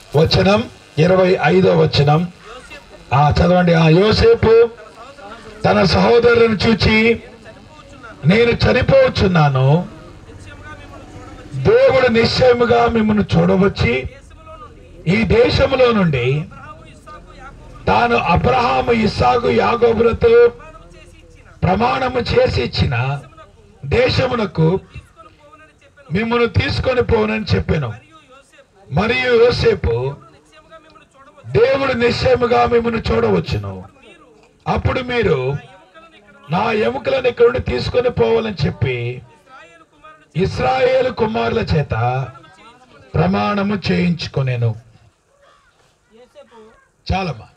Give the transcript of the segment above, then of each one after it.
వచనం ఇరవై ఐదో వచనం ఆ చదవండి ఆ యోసేపు తన సహోదరులను చూచి నేను చనిపోవచ్చున్నాను దేవుడు నిశ్చయముగా మిమ్మల్ని చూడవచ్చి ఈ దేశములో నుండి తాను అబ్రహాము ఇస్సాకు యాగోబులతో ప్రమాణము చేసి ఇచ్చిన దేశమునకు మిమ్మల్ని తీసుకొని పోనని చెప్పాను మరియు యోసేపు దేవుడు నిశ్చయముగా మిమ్మల్ని చూడవచ్చును అప్పుడు మీరు నా ఎముకలను ఇక్కడ నుండి తీసుకొని పోవాలని చెప్పి ఇస్రాయేలు కుమారుల చేత ప్రమాణము చేయించుకొనేను చాలమ్మా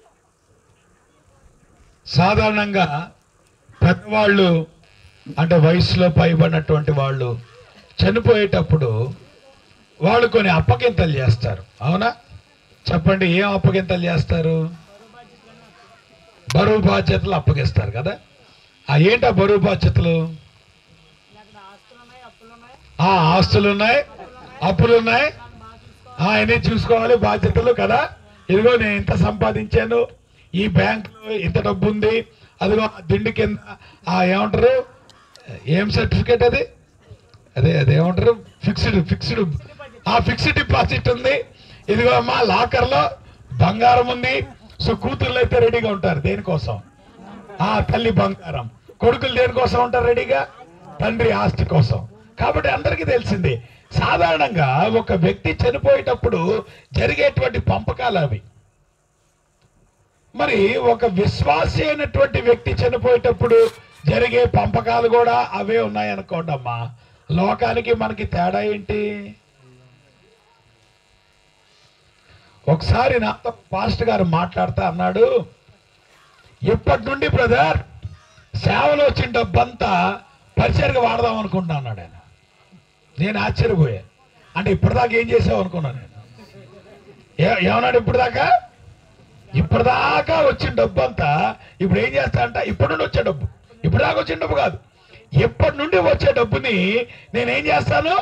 సాధారణంగా పెద్దవాళ్ళు అంటే వయసులో పైబడినటువంటి వాళ్ళు చనిపోయేటప్పుడు వాళ్ళు కొన్ని అప్పగింతలు చేస్తారు అవునా చెప్పండి ఏం అప్పగింతలు చేస్తారు బరువు బాధ్యతలు అప్పగిస్తారు కదా ఆ ఏంటి ఆ బరువు బాధ్యతలు ఆ ఆస్తులు ఉన్నాయి అప్పులు ఉన్నాయి ఆ, అన్నీ చూసుకోవాలి బాధ్యతలు కదా ఇదిగో నేను ఇంత సంపాదించాను ఈ బ్యాంక్ ఇంత డబ్బు ఉంది అదిగో ఆ దిండు కింద ఆ ఏమంటారు ఏం సర్టిఫికేట్ అది అదే అదే ఏమంటారు ఫిక్స్డ్ ఫిక్స్డ్ ఆ ఫిక్స్డ్ డిపాజిట్ ఉంది ఇదిగో మా లాకర్లో బంగారం ఉంది సో కూతుర్లు అయితే రెడీగా ఉంటారు దేనికోసం ఆ తల్లి బంగారం కొడుకులు దేనికోసం ఉంటారు రెడీగా తండ్రి ఆస్తి కోసం కాబట్టి అందరికీ తెలిసింది సాధారణంగా ఒక వ్యక్తి చనిపోయేటప్పుడు జరిగేటువంటి పంపకాలు అవి మరి ఒక విశ్వాసి అయినటువంటి వ్యక్తి చనిపోయేటప్పుడు జరిగే పంపకాలు కూడా అవే ఉన్నాయనుకోండి అమ్మా లోకానికి మనకి తేడా ఏంటి ఒకసారి నాతో పాస్టర్ గారు మాట్లాడుతా అన్నాడు ఇప్పటి నుండి బ్రదర్ సేవలో వచ్చిన డబ్బంతా పరిచయగా వాడదాం అనుకుంటున్నా అన్నాడు ఆయన నేను ఆశ్చర్యపోయా అంటే ఇప్పటిదాకా ఏం చేసావు అనుకున్నాను నేను ఏ- ఏమన్నాడు ఇప్పటిదాకా ఇప్పటిదాకా వచ్చిన డబ్బు అంతా ఇప్పుడు ఏం చేస్తా అంట ఇప్పటి నుండి వచ్చే డబ్బు ఇప్పటిదాకా వచ్చిన డబ్బు కాదు ఎప్పటి నుండి వచ్చే డబ్బుని నేనేం చేస్తాను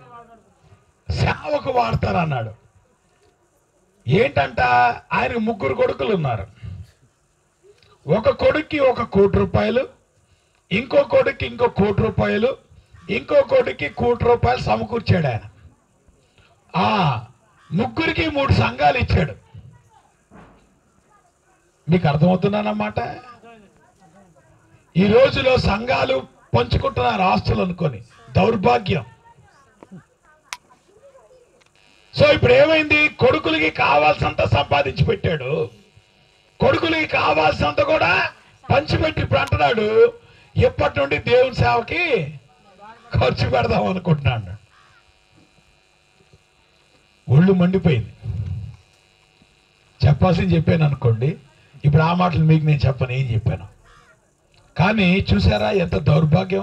సేవకు వాడతాను అన్నాడు ఏంటంట ఆయనకు ముగ్గురు కొడుకులు ఉన్నారు ఒక కొడుక్కి ఒక కోటి రూపాయలు ఇంకో కొడుక్కి ఇంకో కోటి రూపాయలు ఇంకో కొడుక్కి కోటి రూపాయలు సమకూర్చాడు ఆయన ఆ ముగ్గురికి మూడు సంఘాలు ఇచ్చాడు మీకు అర్థమవుతున్నానన్నమాట ఈ రోజులో సంఘాలు పంచుకుంటున్నారు ఆస్తులు అనుకొని దౌర్భాగ్యం సో ఇప్పుడు ఏమైంది కొడుకులకి కావాల్సినంత సంపాదించి పెట్టాడు కొడుకులకి కావాల్సినంత కూడా పంచిపెట్టి ఇప్పుడు అంటున్నాడు ఇప్పటి నుండి దేవుని సేవకి ఖర్చు పెడదాం అనుకుంటున్నాడు ఒళ్ళు మండిపోయింది చెప్పాల్సింది చెప్పాను అనుకోండి ఇప్పుడు ఆ మాటలు మీకు నేను చెప్పను ఏం చెప్పాను కానీ చూసారా ఎంత దౌర్భాగ్యం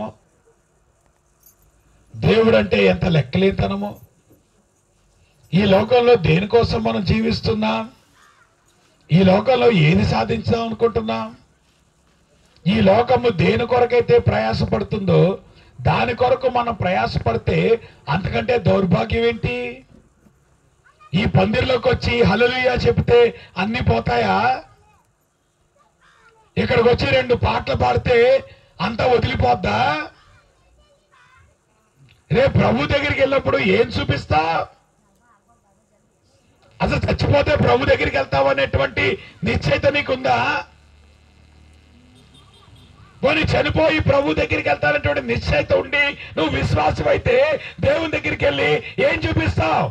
దేవుడు అంటే ఎంత లెక్కలేనితనము ఈ లోకంలో దేనికోసం మనం జీవిస్తున్నాం ఈ లోకంలో ఏది సాధించాం అనుకుంటున్నాం ఈ లోకము దేని కొరకైతే ప్రయాసపడుతుందో దాని కొరకు మనం ప్రయాసపడితే అంతకంటే దౌర్భాగ్యం ఏంటి ఈ పందిర్లోకి వచ్చి హలలుయా చెప్తే అన్ని పోతాయా ఇక్కడికి వచ్చి రెండు పాటలు పాడితే అంతా వదిలిపోద్దా రే ప్రభు దగ్గరికి వెళ్ళినప్పుడు ఏం చూపిస్తా అసలు చచ్చిపోతే ప్రభు దగ్గరికి వెళ్తావు అనేటువంటి నిశ్చయిత నీకుందా పోనీ చనిపోయి ప్రభు దగ్గరికి వెళ్తానటువంటి నిశ్చయిత ఉండి నువ్వు విశ్వాసం అయితే దేవుని దగ్గరికి వెళ్ళి ఏం చూపిస్తావు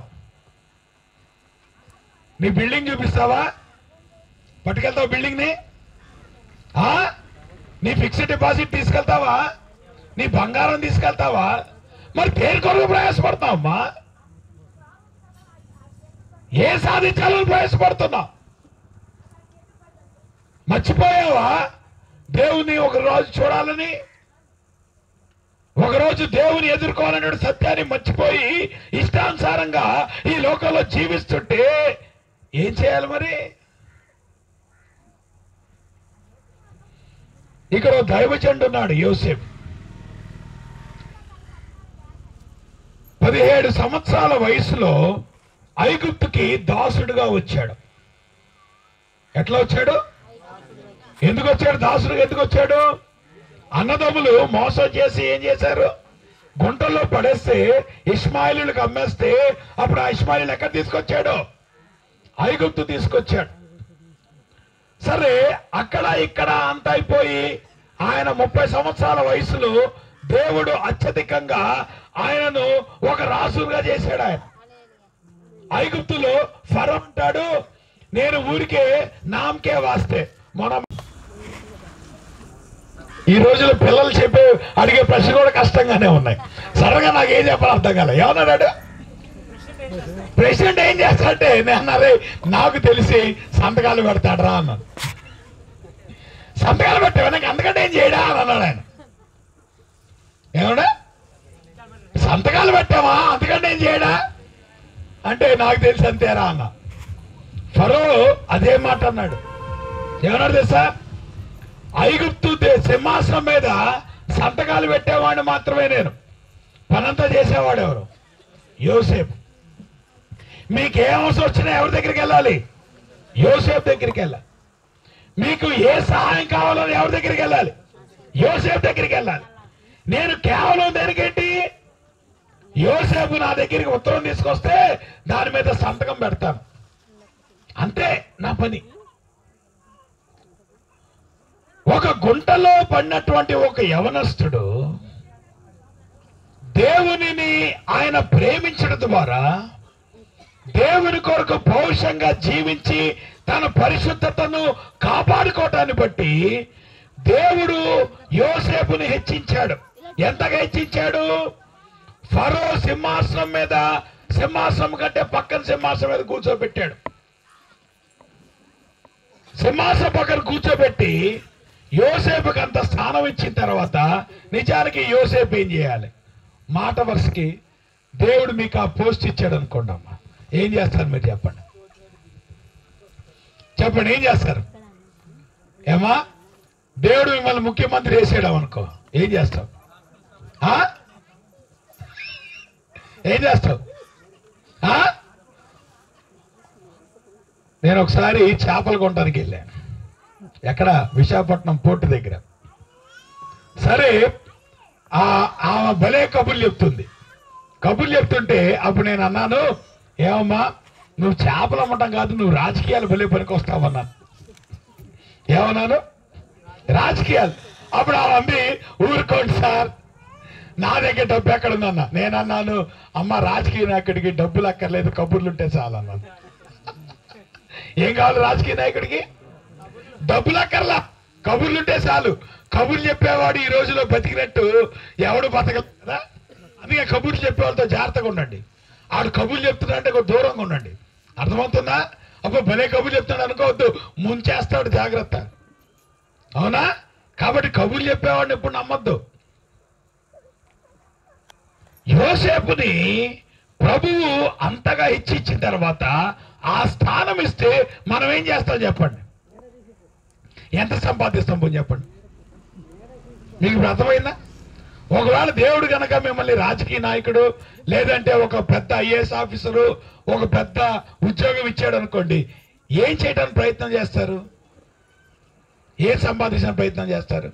నీ బిల్డింగ్ చూపిస్తావా పట్టుకెళ్తావు బిల్డింగ్ ని ఆ? నీ ఫిక్స్డ్ డిపాజిట్ తీసుకెళ్తావా నీ బంగారం తీసుకెళ్తావా మరి దేని కొరకు ప్రయాసపడతావమ్మా ఏ సాధించాలని ప్రయాసపడుతున్నావు మర్చిపోయావా దేవుని ఒక రోజు చూడాలని ఒకరోజు దేవుని ఎదుర్కోవాలనే సత్యాన్ని మర్చిపోయి ఇష్టానుసారంగా ఈ లోకంలో జీవిస్తుంటే ఏం చేయాలి మరి ఇక్కడ ఓ దైవజండు ఉన్నాడు యోసేఫ్ పదిహేడు సంవత్సరాల వయసులో ఐగుప్తుకి దాసుడుగా వచ్చాడు ఎట్లా వచ్చాడు ఎందుకు వచ్చాడు దాసుడుగా ఎందుకు వచ్చాడు అన్నదమ్ములు మోసం చేసి ఏం చేశారు గుంటల్లో పడేస్తే ఇస్మాయిలులకు అమ్మేస్తే అప్పుడు ఆ ఇస్మాయిల్ ఎక్కడ తీసుకొచ్చాడు ఐగుప్తు తీసుకొచ్చాడు సరే అక్కడ ఇక్కడ అంత అయిపోయి ఆయన ముప్పై సంవత్సరాల వయసులో దేవుడు అత్యధికంగా ఆయనను ఒక రాసుగా చేశాడు ఆయన ఐగుప్తులో ఫరో అంటాడు నేను ఊరికే నామకే వాస్తే మనం ఈ రోజుల్లో పిల్లలు చెప్పే అడిగే ప్రశ్న కూడా కష్టంగానే ఉన్నాయి సరగా నాకు ఏం చెప్పాలి అర్థం కాలే ఏమన్నాడు ప్రెసిడెంట్ ఏం చేస్తాడంటే నేను అన్నది నాకు తెలిసి సంతకాలు పెడతాడరా అన్నాను సంతకాలు పెట్టావు నాకు అంతకంటే ఏం చేయడా అని అన్నాడు ఆయన ఏమన్నా సంతకాలు పెట్టావా అంతకంటే ఏం చేయడా అంటే నాకు తెలిసి అంతేరా అన్న ఫరో అదే మాట అన్నాడు ఏమన్నాడు తెలుసా ఐగుప్తు దే- సింహాసనం మీద సంతకాలు పెట్టేవాడిని మాత్రమే నేను పనంతా చేసేవాడు ఎవరు యోసేపు మీకు ఏ అవసరం వచ్చినా ఎవరి దగ్గరికి వెళ్ళాలి యోసేపు దగ్గరికి వెళ్ళాలి మీకు ఏ సహాయం కావాలని ఎవరి దగ్గరికి వెళ్ళాలి యోసేపు దగ్గరికి వెళ్ళాలి నేను కేవలం దేనికేంటి యోసేపు నా దగ్గరికి ఉత్తరం తీసుకొస్తే దాని మీద సంతకం పెడతాను అంతే నా పని ఒక గుంటలో పడినటువంటి ఒక యవనస్తుడు దేవునిని ఆయన ప్రేమించడం ద్వారా దేవుని కొరకు పౌరుషంగా జీవించి తన పరిశుద్ధతను కాపాడుకోవటాన్ని బట్టి దేవుడు యోసేపుని హెచ్చించాడు ఎంతగా హెచ్చించాడు ఫరో సింహాసనం మీద సింహాసనం కంటే పక్కన సింహాసనం మీద కూర్చోబెట్టాడు సింహాసనం పక్కన కూర్చోబెట్టి యోసేపుకి అంత స్థానం ఇచ్చిన తర్వాత నిజానికి యోసేపు ఏం చేయాలి మాట వరుసకి దేవుడు మీకు ఆ పోస్ట్ ఇచ్చాడు అనుకోండి అమ్మా ఏం చేస్తారు మీరు చెప్పండి చెప్పండి ఏం చేస్తారు ఏమా దేవుడు మిమ్మల్ని ముఖ్యమంత్రి వేసాడు అనుకో ఏం చేస్తావు ఆ? ఏం చేస్తావు ఆ? నేను ఒకసారి చేపలు కొనడానికి వెళ్ళాను ఎక్కడ విశాఖపట్నం పోర్టు దగ్గర సరే ఆ ఆమె భలే కబుర్లు చెప్తుంది కబుర్లు చెప్తుంటే అప్పుడు నేను అన్నాను ఏమమ్మా నువ్వు చేపలు అమ్మటం కాదు నువ్వు రాజకీయాలు భలే పనికి వస్తావన్నాను ఏమన్నాను రాజకీయాలు అప్పుడు ఆమె అంది ఊరుకోండి సార్ నా దగ్గర డబ్బు ఎక్కడ ఉందన్న నేను అన్నాను అమ్మ రాజకీయ నాయకుడికి డబ్బులు అక్కర్లేదు కబుర్లు ఉంటే చాలు అన్నాను ఏం కావాలి రాజకీయ నాయకుడికి డబ్బులు అక్కర్లా కబుర్లు ఉంటే చాలు కబుర్లు చెప్పేవాడు ఈ రోజులో బతికినట్టు ఎవడు బతకలేదు కదా అందుకే కబుర్లు చెప్పేవాళ్ళతో జాగ్రత్తగా ఉండండి ఆడు కబుర్లు చెప్తున్నా అంటే కొంచెం దూరంగా ఉండండి అర్థమవుతుందా అబ్బో భలే కబుర్లు చెప్తున్నాడు అనుకోవద్దు ముంచేస్తాడు జాగ్రత్త అవునా కాబట్టి కబుర్లు చెప్పేవాడిని ఇప్పుడు నమ్మద్దు యోసేపుని ప్రభువు అంతగా ఇచ్చిచ్చిన తర్వాత ఆ స్థానం ఇస్తే మనం ఏం చేస్తాం చెప్పండి ఎంత సంపాదిస్తాం పోనీ చెప్పండి మీకు ఇప్పుడు అర్థమైందా ఒకవేళ దేవుడు కనుక మిమ్మల్ని రాజకీయ నాయకుడు లేదంటే ఒక పెద్ద ఐఏఎస్ ఆఫీసరు ఒక పెద్ద ఉద్యోగం ఇచ్చాడు అనుకోండి ఏం చేయడానికి ప్రయత్నం చేస్తారు ఏం సంపాదించిన ప్రయత్నం చేస్తారు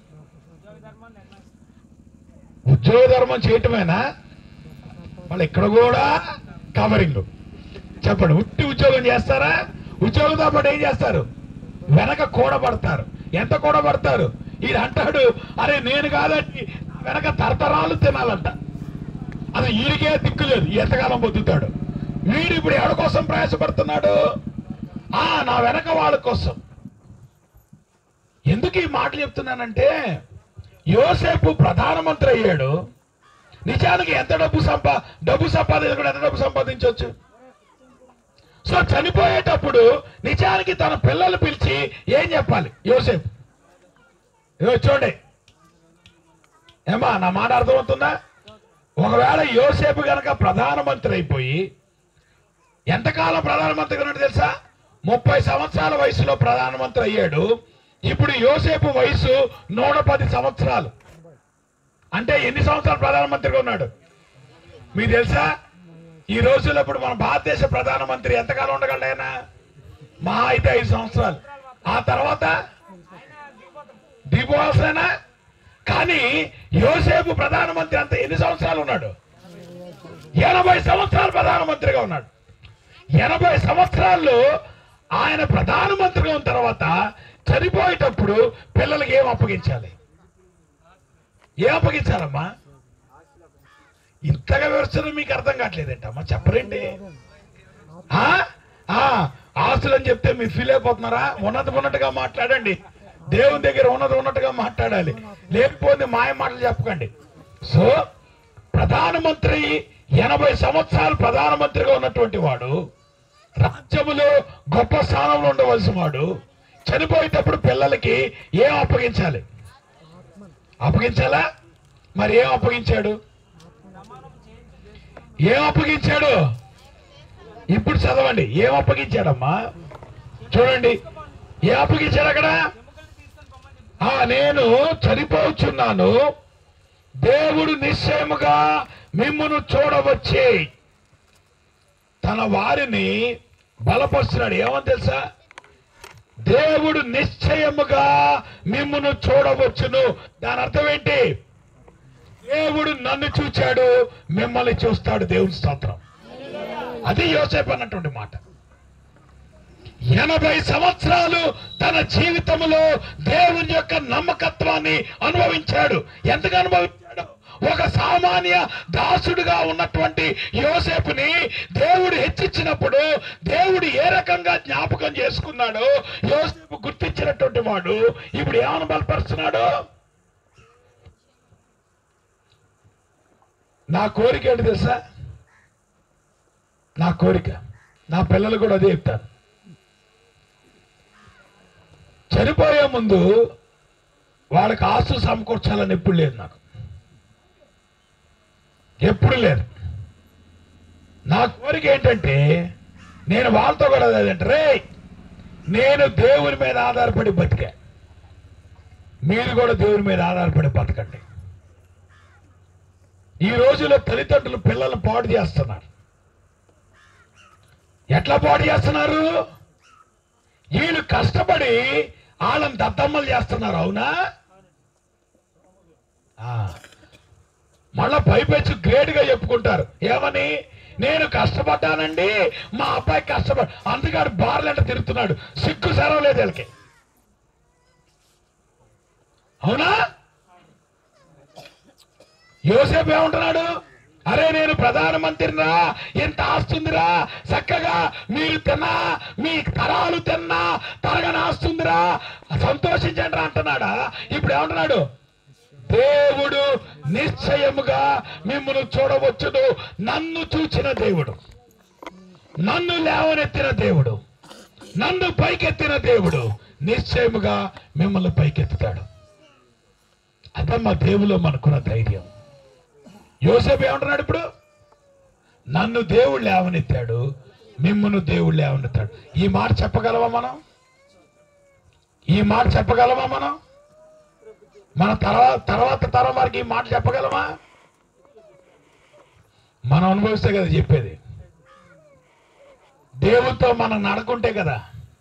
ఉద్యోగ ధర్మం చేయటమేనా వాళ్ళు ఇక్కడ కూడా కవరింగ్ చెప్పండి ఉట్టి ఉద్యోగం చేస్తారా ఉద్యోగంతో పాటు ఏం చేస్తారు వెనక కూడబడతారు ఎంత కూడబడతారు ఈయన అంటాడు అరే నేను కాదండి నా వెనక తరతరాలు తినాలంట అది ఈయనకే దిక్కు లేదు ఎంతకాలం బతుకుతాడు వీడు ఇప్పుడు ఎవరి కోసం ప్రయాసపడుతున్నాడు ఆ నా వెనక వాళ్ళ కోసం ఎందుకు ఈ మాటలు చెప్తున్నానంటే యోసేపు ప్రధానమంత్రి అయ్యాడు నిజానికి ఎంత డబ్బు సంపా డబ్బు సంపాదించకుండా ఎంత డబ్బు సంపాదించవచ్చు సో చనిపోయేటప్పుడు నిజానికి తన పిల్లలు పిలిచి ఏం చెప్పాలి యోసేపు ఇదిగో చూడండి ఏమా నా మాట అర్థమవుతుందా ఒకవేళ యోసేపు గనక ప్రధానమంత్రి అయిపోయి ఎంతకాలం ప్రధానమంత్రిగా ఉన్నాడు తెలుసా ముప్పై సంవత్సరాల వయసులో ప్రధానమంత్రి అయ్యాడు ఇప్పుడు యోసేపు వయసు నూట పది సంవత్సరాలు అంటే ఎన్ని సంవత్సరాలు ప్రధానమంత్రిగా ఉన్నాడు మీకు తెలుసా ఈ రోజుల్లో ఇప్పుడు మన భారతదేశ ప్రధానమంత్రి ఎంతకాలం ఉండగలడు ఆయన మహా అయితే ఐదు సంవత్సరాలు ఆ తర్వాత దిగిపోవాల్సిన కానీ యోసేపు ప్రధానమంత్రి అంత ఎన్ని సంవత్సరాలు ఉన్నాడు ఎనభై సంవత్సరాలు ప్రధానమంత్రిగా ఉన్నాడు ఎనభై సంవత్సరాల్లో ఆయన ప్రధానమంత్రిగా ఉన్న తర్వాత చనిపోయేటప్పుడు పిల్లలకి ఏం అప్పగించాలి ఏం అప్పగించాలమ్మా ఇంతగా వివరిస్తున్న మీకు అర్థం కావట్లేదేంటమ్మా చెప్పరేంటి ఆ? ఆ, ఆస్తులు అని చెప్తే మీరు ఫీల్ అయిపోతున్నారా ఉన్నది ఉన్నట్టుగా మాట్లాడండి దేవుని దగ్గర ఉన్నది ఉన్నట్టుగా మాట్లాడాలి లేకపోతే మాయ మాటలు చెప్పకండి సో ప్రధానమంత్రి ఎనభై సంవత్సరాలు ప్రధానమంత్రిగా ఉన్నటువంటి వాడు రాజ్యములో గొప్ప స్థానంలో ఉండవలసిన వాడు చనిపోయేటప్పుడు పిల్లలకి ఏం అప్పగించాలి అప్పగించాలా మరి ఏం అప్పగించాడు ఏం అప్పగించాడు ఇప్పుడు చదవండి ఏం అప్పగించాడమ్మా చూడండి ఏం అప్పగించాడు అక్కడ ఆ నేను చనిపోవచ్చున్నాను దేవుడు నిశ్చయముగా మిమ్మును చూడవచ్చే తన వారిని బలపరుస్తున్నాడు ఏమని తెలుసా దేవుడు నిశ్చయముగా మిమ్మును చూడవచ్చును దాని అర్థం ఏంటి దేవుడు నన్ను చూచాడు మిమ్మల్ని చూస్తాడు దేవుని స్తోత్రం అది యోసేపు అన్నటువంటి మాట ఎనభై సంవత్సరాలు తన జీవితంలో దేవుని యొక్క నమ్మకత్వాన్ని అనుభవించాడు ఎంతగా అనుభవించాడు ఒక సామాన్య దాసుడుగా ఉన్నటువంటి యోసేపుని దేవుడు హెచ్చించినప్పుడు దేవుడు ఏ రకంగా జ్ఞాపకం చేసుకున్నాడో యోసేపు గుర్తించినటువంటి వాడు ఇప్పుడు ఏమని బలపరుస్తున్నాడు నా కోరిక ఏంటి తెలుసా నా కోరిక నా పిల్లలు కూడా అదే చెప్తాను చనిపోయే ముందు వాళ్ళకి ఆస్తు సమకూర్చాలని ఎప్పుడు లేదు నాకు ఎప్పుడు లేదు నా కోరిక ఏంటంటే నేను వాళ్ళతో కూడా అదేంటే రే నేను దేవుని మీద ఆధారపడి బతికా మీరు కూడా దేవుని మీద ఆధారపడి బతకండి ఈ రోజుల్లో తల్లిదండ్రులు పిల్లల్ని పాడు చేస్తున్నారు ఎట్లా పాడు చేస్తున్నారు వీళ్ళు కష్టపడి వాళ్ళని దద్దమ్మలు చేస్తున్నారు అవునా ఆ. మళ్ళా పైపెచ్చు గ్రేట్ గా చెప్పుకుంటారు ఏమని నేను కష్టపడ్డానండి మా అబ్బాయి కష్టపడ అందుకని బార్లంట తిరుగుతున్నాడు సిగ్గు సెరవలేదు వీళ్ళకి అవునా యోసేపు ఏమంటున్నాడు అరే నేను ప్రధానమంత్రిరా ఎంత ఆస్తుందిరా చక్కగా మీరు తిన్నా మీ తరాలు తిన్నా తరగని ఆస్తుందిరా సంతోషించండి రా అంటున్నాడా ఇప్పుడు ఏమంటున్నాడు దేవుడు నిశ్చయముగా మిమ్మల్ని చూడవచ్చును నన్ను చూచిన దేవుడు నన్ను లేవనెత్తిన దేవుడు నన్ను పైకెత్తిన దేవుడు నిశ్చయముగా మిమ్మల్ని పైకెత్తుతాడు అదమ్మా దేవులో మనకున్న ధైర్యం యోసేపు ఏమంటున్నాడు ఇప్పుడు నన్ను దేవుడు లేవనెత్తాడు మిమ్మల్ని దేవుడు లేవనెత్తాడు ఈ మాట చెప్పగలవా మనం ఈ మాట చెప్పగలమా మనం మన తర్వాత తర్వాత తరం వారికి ఈ మాట చెప్పగలమా మనం అనుభవిస్తే కదా చెప్పేది దేవునితో మనం నడకుంటే కదా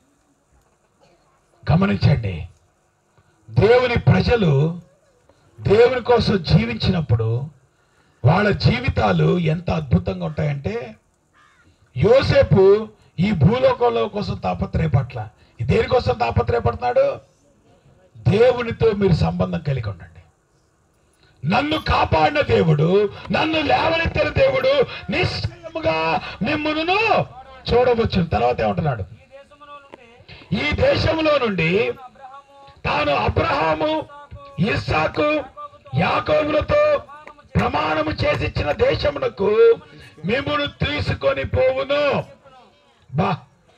గమనించండి దేవుని ప్రజలు దేవుని కోసం జీవించినప్పుడు వాళ్ళ జీవితాలు ఎంత అద్భుతంగా ఉంటాయంటే యోసేపు ఈ భూలోకంలో కోసం తాపత్రయపట్ల దేనికోసం తాపత్రయపడుతున్నాడు దేవునితో మీరు సంబంధం కలిగి ఉండండి నన్ను కాపాడిన దేవుడు నన్ను లేవనెత్తిన దేవుడు నిశ్చయముగా మిమ్మల్ని చూడవచ్చు తర్వాత ఏమంటున్నాడు ఈ దేశములో నుండి ఈ దేశంలో నుండి అబ్రహాము తాను అబ్రహాము ఇస్సాకు యాకోబులతో ప్రమాణము చేసిచ్చిన దేశమునకు మిమ్మును తీసుకొని పోవును బా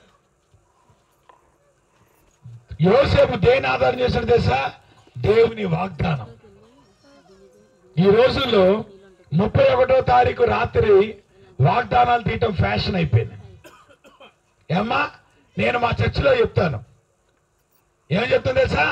యోసేపు దేని ఆధారం చేశాడు తెలుసా దేవుని వాగ్దానం ఈ రోజుల్లో ముప్పై ఒకటో తారీఖు రాత్రి వాగ్దానాలు తీయటం ఫ్యాషన్ అయిపోయింది ఏమ్మా నేను మా చర్చిలో చెప్తాను ఏం చెప్తాను తెలుసా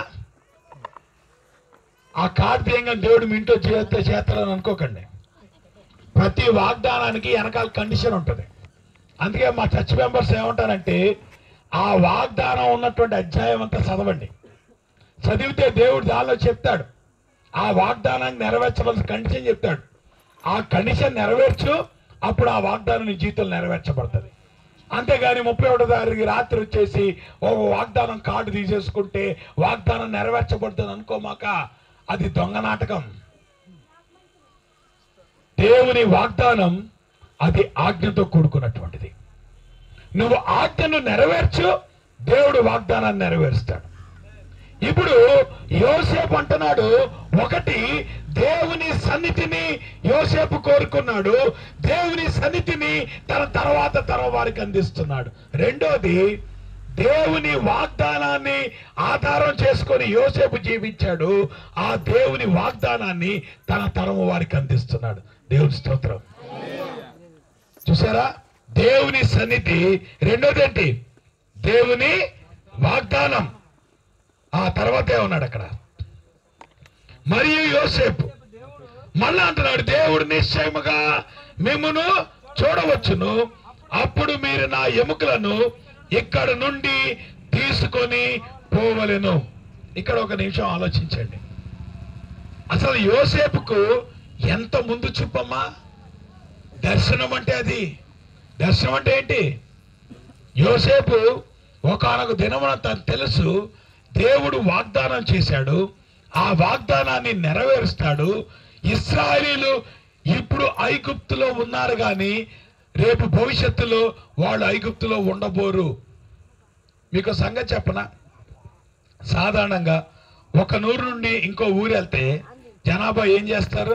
ఆ కార్డు తీయంగా దేవుడు మీ ఇంట్లో చేస్తే చేస్తారని అనుకోకండి ప్రతి వాగ్దానానికి వెనకాల కండిషన్ ఉంటుంది అందుకే మా చర్చ్ మెంబర్స్ ఏమంటారంటే ఆ వాగ్దానం ఉన్నటువంటి అధ్యాయం అంతా చదవండి చదివితే దేవుడు దానిలో చెప్తాడు ఆ వాగ్దానాన్ని నెరవేర్చవలసిన కండిషన్ చెప్తాడు ఆ కండిషన్ నెరవేర్చు అప్పుడు ఆ వాగ్దానం నీ జీవితంలో నెరవేర్చబడుతుంది అంతేగాని ముప్పై ఒకటో తారీఖు రాత్రి వచ్చేసి ఒక వాగ్దానం కార్డు తీసేసుకుంటే వాగ్దానం నెరవేర్చబడుతుంది అనుకోమాక అది దొంగ నాటకం దేవుని వాగ్దానం అది ఆజ్ఞతో కూడుకున్నటువంటిది నువ్వు ఆజ్ఞను నెరవేర్చు దేవుడు వాగ్దానాన్ని నెరవేరుస్తాడు ఇప్పుడు యోసేపు అంటున్నాడు ఒకటి దేవుని సన్నిధిని యోసేపు కోరుకున్నాడు దేవుని సన్నిధిని తన తర్వాత తరం వారికి అందిస్తున్నాడు రెండోది దేవుని వాగ్దానాన్ని ఆధారం చేసుకొని యోసేపు జీవించాడు ఆ దేవుని వాగ్దానాన్ని తన తరము వారికి అందిస్తున్నాడు దేవుని స్తోత్రం చూసారా దేవుని సన్నిధి రెండోది ఏంటి దేవుని వాగ్దానం ఆ తర్వాతే ఉన్నాడు అక్కడ మరియు యోసేపు మళ్ళా అంటున్నాడు దేవుడు నిశ్చయముగా మిమ్మును చూడవచ్చును అప్పుడు మీరు నా ఎముకలను ఇక్కడ నుండి తీసుకొని పోవలెను ఇక్కడ ఒక నిమిషం ఆలోచించండి అసలు యోసేపుకు ఎంత ముందు చూపమ్మా దర్శనం అంటే అది దర్శనం అంటే ఏంటి యోసేపు ఒకనొక దినమున తను తెలుసు దేవుడు వాగ్దానం చేశాడు ఆ వాగ్దానాన్ని నెరవేరుస్తాడు ఇస్రాయేలీలు ఇప్పుడు ఐగుప్తులో ఉన్నారు కానీ రేపు భవిష్యత్తులో వాళ్ళు ఐగుప్తులో ఉండబోరు మీకు సంగతి చెప్పనా సాధారణంగా ఒక నూరు నుండి ఇంకో ఊరు వెళ్తే జనాభా ఏం చేస్తారు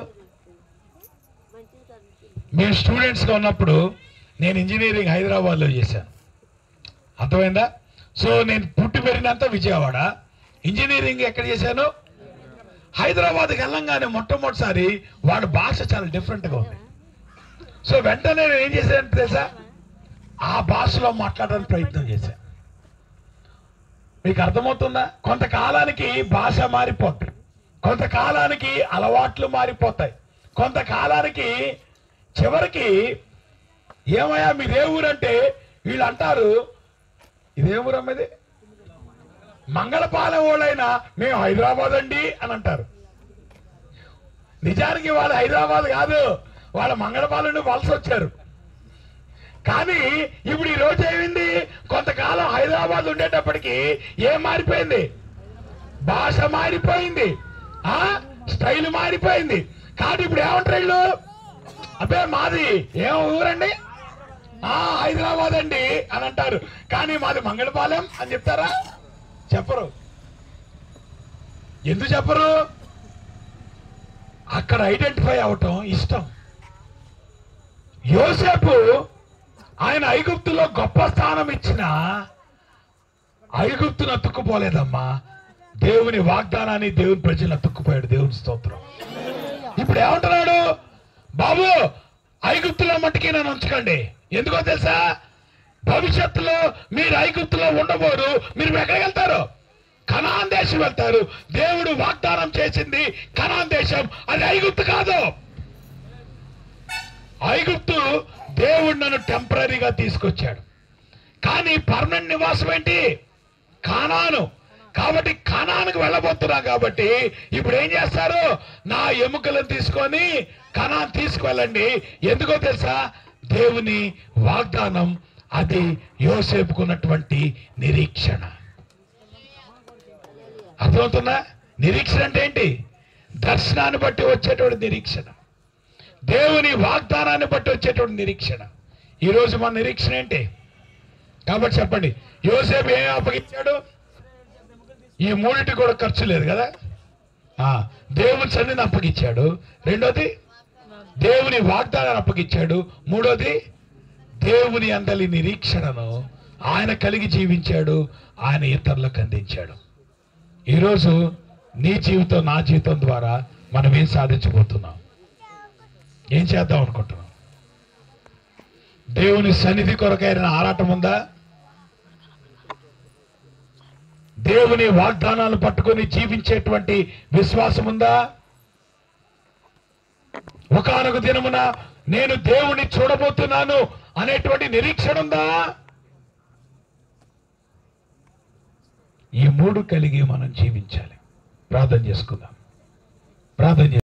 మేము స్టూడెంట్స్గా ఉన్నప్పుడు నేను ఇంజనీరింగ్ హైదరాబాద్లో చేశాను అర్థమైందా సో నేను పుట్టి పెరిగినంత విజయవాడ ఇంజనీరింగ్ ఎక్కడ చేశాను హైదరాబాద్కి వెళ్ళంగానే మొట్టమొదటిసారి వాడి భాష చాలా డిఫరెంట్గా ఉంది సో వెంటనే నేను ఏం చేశాను తెలుసా ఆ భాషలో మాట్లాడడానికి ప్రయత్నం చేశాను మీకు అర్థమవుతుందా కొంతకాలానికి భాష మారిపోతుంది కొంతకాలానికి అలవాట్లు మారిపోతాయి కొంతకాలానికి చివరికి ఏమయ్యా మీదే ఊరంటే వీళ్ళు అంటారు ఇదే ఊరమ్మది మంగళపాలెం వాళ్ళైనా మేము హైదరాబాద్ అండి అని అంటారు నిజానికి వాళ్ళు హైదరాబాద్ కాదు వాళ్ళ మంగళపాలెం నుండి వలస వచ్చారు కానీ ఇప్పుడు ఈ రోజు ఏమైంది కొంతకాలం హైదరాబాద్ ఉండేటప్పటికి ఏం మారిపోయింది భాష మారిపోయింది ఆ స్టైల్ మారిపోయింది కాబట్టి ఇప్పుడు ఏమంటారు వీళ్ళు అబ్బే మాది ఏం ఊరండి ఆ హైదరాబాద్ అండి అని అంటారు కానీ మాది మంగళపాలెం అని చెప్తారా చెప్పరు ఎందుకు చెప్పరు అక్కడ ఐడెంటిఫై అవటం ఇష్టం యోసేపు ఆయన ఐగుప్తులో గొప్ప స్థానం ఇచ్చిన ఐగుప్తును అతుక్కుపోలేదమ్మా దేవుని వాగ్దానాన్ని దేవుని ప్రజలు అతుక్కుపోయాడు దేవుని స్తోత్రం ఇప్పుడు ఏమంటున్నాడు బాబు ఐగుప్తులో మట్టుకి నన్ను ఉంచకండి ఎందుకో తెలుసా భవిష్యత్తులో మీరు ఐగుప్తులో ఉండబోరు మీరు ఎక్కడికి వెళ్తారు కనాన్ దేశం వెళ్తారు దేవుడు వాగ్దానం చేసింది కనాన్ దేశం అది ఐగుప్తు కాదు ఐగుప్తు దేవుడు నన్ను టెంపరీగా తీసుకొచ్చాడు కానీ పర్మనెంట్ నివాసం ఏంటి కానాను కాబట్టి కానానికి వెళ్ళబోతున్నా కాబట్టి ఇప్పుడు ఏం చేస్తారు నా ఎముకలను తీసుకొని కనాన్ తీసుకువెళ్ళండి ఎందుకో తెలుసా దేవుని వాగ్దానం అది యోసేపుకున్నటువంటి నిరీక్షణ అర్థమవుతుందా నిరీక్షణ అంటే ఏంటి దర్శనాన్ని బట్టి వచ్చేటువంటి నిరీక్షణ దేవుని వాగ్దానాన్ని బట్టి వచ్చేటువంటి నిరీక్షణ ఈరోజు మన నిరీక్షణ ఏంటి కాబట్టి చెప్పండి యోసేపు ఏం అప్పగించాడు ఈ మూడింటి కూడా ఖర్చు లేదు కదా ఆ, దేవుని సన్నిధిని అప్పగించాడు రెండోది దేవుని వాగ్దానాన్ని అప్పగించాడు మూడోది దేవుని అందలి నిరీక్షణను ఆయన కలిగి జీవించాడు ఆయన ఇతరులకు అందించాడు ఈరోజు నీ జీవితం నా జీవితం ద్వారా మనం ఏం సాధించబోతున్నాం ఏం చేద్దాం అనుకుంటున్నాం దేవుని సన్నిధి కొరకైన ఆరాటం ఉందా దేవుని వాగ్దానాలు పట్టుకొని జీవించేటువంటి విశ్వాసం ఉందా ఒకనొక దినమున నేను దేవుణ్ణి చూడబోతున్నాను అనేటువంటి నిరీక్షణ ఉందా ఈ మూడు కలిగి మనం జీవించాలి ప్రార్థన చేసుకుందాం ప్రార్థన చేద్దాం.